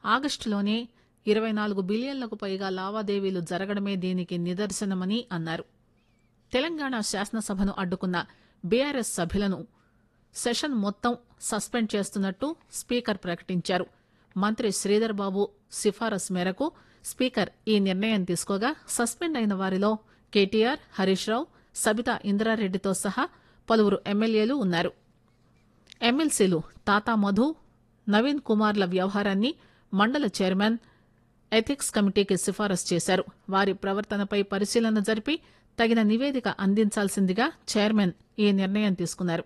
ఆగస్టులోనే ఇరవై నాలుగు బిలియన్లకు పైగా లావాదేవీలు జరగడమే దీనికి నిదర్శనమని అన్నారు తెలంగాణ శాసనసభను అడ్డుకున్న బీఆర్ఎస్ సభ్యులను సెషన్ మొత్తం సస్పెండ్ చేస్తున్నట్టు స్పీకర్ ప్రకటించారు మంత్రి శ్రీధర్ బాబు సిఫారసు మేరకు స్పీకర్ ఈ నిర్ణయం తీసుకోగా సస్పెండ్ అయిన వారిలో కేటీఆర్ హరీష్ రావు సబితా ఇంద్రారెడ్డితో సహా పలువురు ఎమ్మెల్యేలు ఉన్నారు ఎమ్మెల్సీలు తాతా మధు నవీన్ కుమార్ల వ్యవహారాన్ని మండల చైర్మన్ ఎథిక్స్ కమిటీకి సిఫారసు చేశారు వారి ప్రవర్తనపై పరిశీలన జరిపి తగిన నివేదిక అందించాల్సిందిగా చైర్మన్ ఈ నిర్ణయం తీసుకున్నారు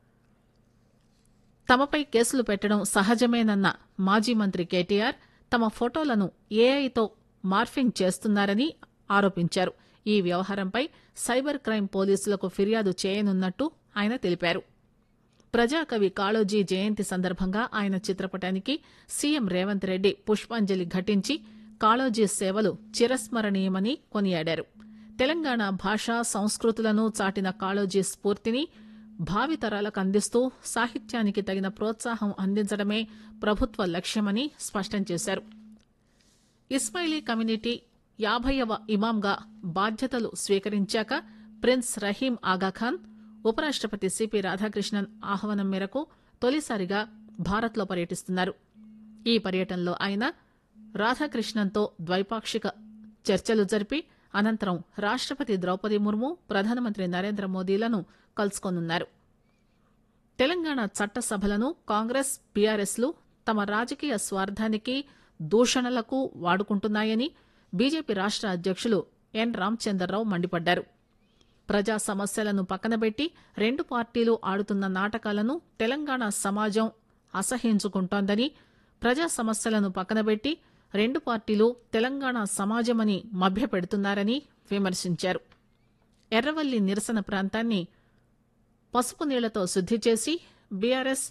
తమపై కేసులు పెట్టడం సహజమేనన్న మాజీ మంత్రి కేటీఆర్ తమ ఫోటోలను ఏఐతో మార్ఫింగ్ చేస్తున్నారని ఆరోపించారు ఈ వ్యవహారంపై సైబర్ క్రైమ్ పోలీసులకు ఫిర్యాదు చేయనున్నట్టు ఆయన తెలిపారు ప్రజాకవి కాళోజీ జయంతి సందర్భంగా ఆయన చిత్రపటానికి సీఎం రేవంత్ రెడ్డి పుష్పాంజలి ఘటించి కాళోజీ సేవలు చిరస్మరణీయమని కొనియాడారు తెలంగాణ భాష సంస్కృతులను చాటిన కాళోజీ స్ఫూర్తిని భావితరాలకు అందిస్తూ సాహిత్యానికి తగిన ప్రోత్సాహం అందించడమే ప్రభుత్వ లక్ష్యమని స్పష్టం చేశారు ఇస్మాయిలీ కమ్యూనిటీ యాభైవ ఇమాంగా బాధ్యతలు స్వీకరించాక ప్రిన్స్ రహీం ఆగాఖాన్ ఉపరాష్టపతి సిపి రాధాకృష్ణన్ ఆహ్వానం మేరకు తొలిసారిగా భారత్లో పర్యటిస్తున్నారు ఈ పర్యటనలో ఆయన రాధాకృష్ణన్తో ద్వైపాక్షిక చర్చలు జరిపి అనంతరం రాష్టపతి ద్రౌపది ముర్ము ప్రధానమంత్రి నరేంద్ర మోదీలను కలుసుకోనున్నారు తెలంగాణ చట్టసభలను కాంగ్రెస్ బీఆర్ఎస్లు తమ రాజకీయ స్వార్థానికి దూషణలకు వాడుకుంటున్నాయని బీజేపీ రాష్ట అధ్యక్షులు ఎన్ రామచంద్రరావు మండిపడ్డారు ప్రజా సమస్యలను పక్కనబెట్టి రెండు పార్టీలు ఆడుతున్న నాటకాలను తెలంగాణ సమాజం అసహించుకుంటోందని ప్రజా సమస్యలను పక్కనబెట్టి రెండు పార్టీలు తెలంగాణ సమాజమని మభ్యపెడుతున్నారని విమర్శించారు ఎర్రవల్లి నిరసన ప్రాంతాన్ని పసుపు నీళ్లతో శుద్ది చేసి బీఆర్ఎస్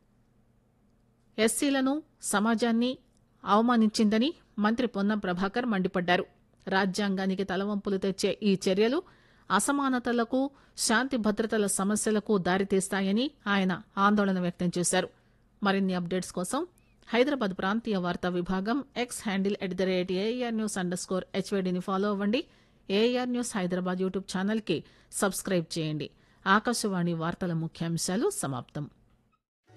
ఎస్సీలను సమాజాన్ని అవమానించిందని మంత్రి పొన్నం ప్రభాకర్ మండిపడ్డారు రాజ్యాంగానికి తలవంపులు తెచ్చే ఈ చర్యలు అసమానతలకు శాంతి భద్రతల సమస్యలకు దారితీస్తాయని ఆయన ఆందోళన వ్యక్తం చేశారు మరిన్ని అప్డేట్స్ కోసం హైదరాబాద్ ప్రాంతీయ వార్తా విభాగం X handle at the rate AIR news underscore హెచ్వేడిని ఫాలో అవ్వండి ఏఆర్ న్యూస్ హైదరాబాద్ యూట్యూబ్ ఛానల్కి సబ్స్క్రైబ్ చేయండి ఆకాశవాణి వార్తల ముఖ్యాంశాలు సమాప్తం